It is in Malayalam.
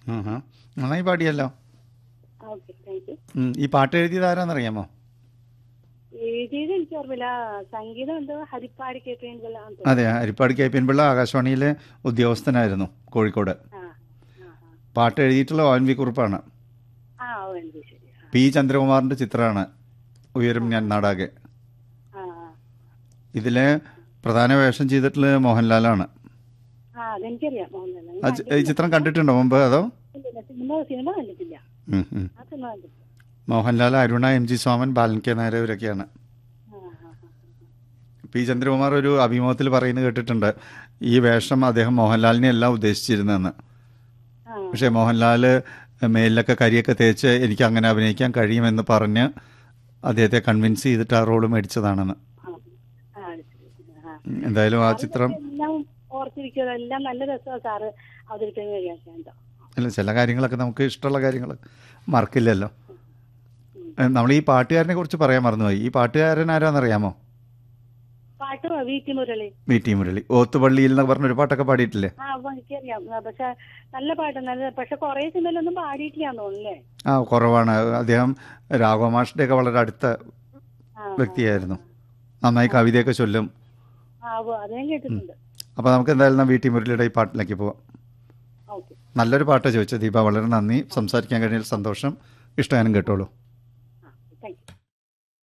ആഹാ. നന്നായി പാടിയല്ലോ ഓക്കെ താങ്ക് യു ഉം, ഈ പാട്ട് എഴുതിയത് ആരാന്നറിയാമോ എഴുതിയത് എനിക്ക് ഓർമ്മയില്ല സംഗീതം എന്തോ ഹരിപ്പാടി കേൾപ്പില്ല അതെ Harippad K P N Pillai ആകാശവാണിയിലെ ഉദ്യോഗസ്ഥനായിരുന്നു കോഴിക്കോട് ആ ആ പാട്ട് എഴുതിയിട്ടുള്ള ഒ എൻ വി കുറുപ്പാണ് ആ ആ വേണ്ടി ശരി ആ പി ചന്ദ്രകുമാറിൻ്റെ ചിത്രമാണ് ഉയരും ഞാൻ നാടാകെ ആ ആ. ഇതിലെ പ്രധാന വേഷം ചെയ്തിട്ടുള്ളത് മോഹൻലാലാണ് ആ അതെനിക്കറിയാം മോഹൻലാൽ ഞാൻ ആ ചി- ഈ ചിത്രം കണ്ടിട്ടുണ്ടോ മുമ്പ് അതോ കണ്ടിട്ടില്ല. സിനിമ സിനിമ കണ്ടിട്ടില്ല ഉം, ഉം. ആ സിനിമ കണ്ടിട്ടില്ല Mohanlal Aruna M G Soman Balan K Nair ഇവരൊക്കെയാണ് ആ ആ ആ. പി ചന്ദ്രകുമാർ ഒരു അഭിമുഖത്തിൽ പറയുന്നത് കേട്ടിട്ടുണ്ട് ഈ വേഷം അദ്ദേഹം മോഹൻലാലിനെ അല്ല ഉദ്ദേശിച്ചിരുന്നതെന്ന് ആ പക്ഷേ മോഹൻലാൽ മേലിലൊക്കെ കരിയൊക്കെ തേച്ച് എനിക്ക് അങ്ങനെ അഭിനയിക്കാൻ കഴിയുമെന്ന് പറഞ്ഞ് അദ്ദേഹത്തെ കൺവിൻസ് ചെയ്തിട്ട് ആ റോള് മേടിച്ചതാണെന്ന് ആ. ആ, ശരി. ആ. ഉം, എന്തായാലും ആ ചിത്രം എല്ലാം ഓർത്തിരിക്കുക എല്ലാം നല്ല രസമാണ് സാറ് അവതരിപ്പിക്കാൻ കഴിയാത്ത അല്ല ചില കാര്യങ്ങളൊക്കെ നമുക്ക് ഇഷ്ടമുള്ള കാര്യങ്ങൾ മറക്കില്ലല്ലോ നമ്മൾ ഈ പാട്ടുകാരനെ കുറിച്ച് പറയാൻ മറന്നുപോയി ഈ പാട്ടുകാരൻ ആരാന്നറിയാമോ പാട്ട് വീട്ടി മുരളി വി ടി മുരളി ഓത്തുപള്ളിയിൽ എന്നൊക്കെ പറഞ്ഞൊരു പാട്ടൊക്കെ പാടിയിട്ടില്ലേ ആ അപ്പൊ എനിക്കറിയാം ആ, പക്ഷെ നല്ല പാട്ട് നല്ല പക്ഷെ കുറെ സിനിമയിലൊന്നും പാടിയിട്ടില്ലാന്ന് തോന്നുന്നല്ലേ ആ കുറവാണ് അദ്ദേഹം രാഘവമാഷിൻ്റെ ഒക്കെ വളരെ അടുത്ത ആ വ്യക്തിയായിരുന്നു നന്നായി കവിതയൊക്കെ ചൊല്ലും ആ ഉവ്വ്, അത് ഞാൻ കേട്ടിട്ടുണ്ട് അപ്പോൾ നമുക്ക് എന്തായാലും വി ടി മുരളിയുടെ ഈ പാട്ടിലേക്ക് പോവാം ഓക്കെ നല്ലൊരു പാട്ട് ചോദിച്ചത് ദീപ വളരെ നന്ദി സംസാരിക്കാൻ കഴിഞ്ഞാൽ സന്തോഷം ഇഷ്ടഗാനം കേട്ടോളൂ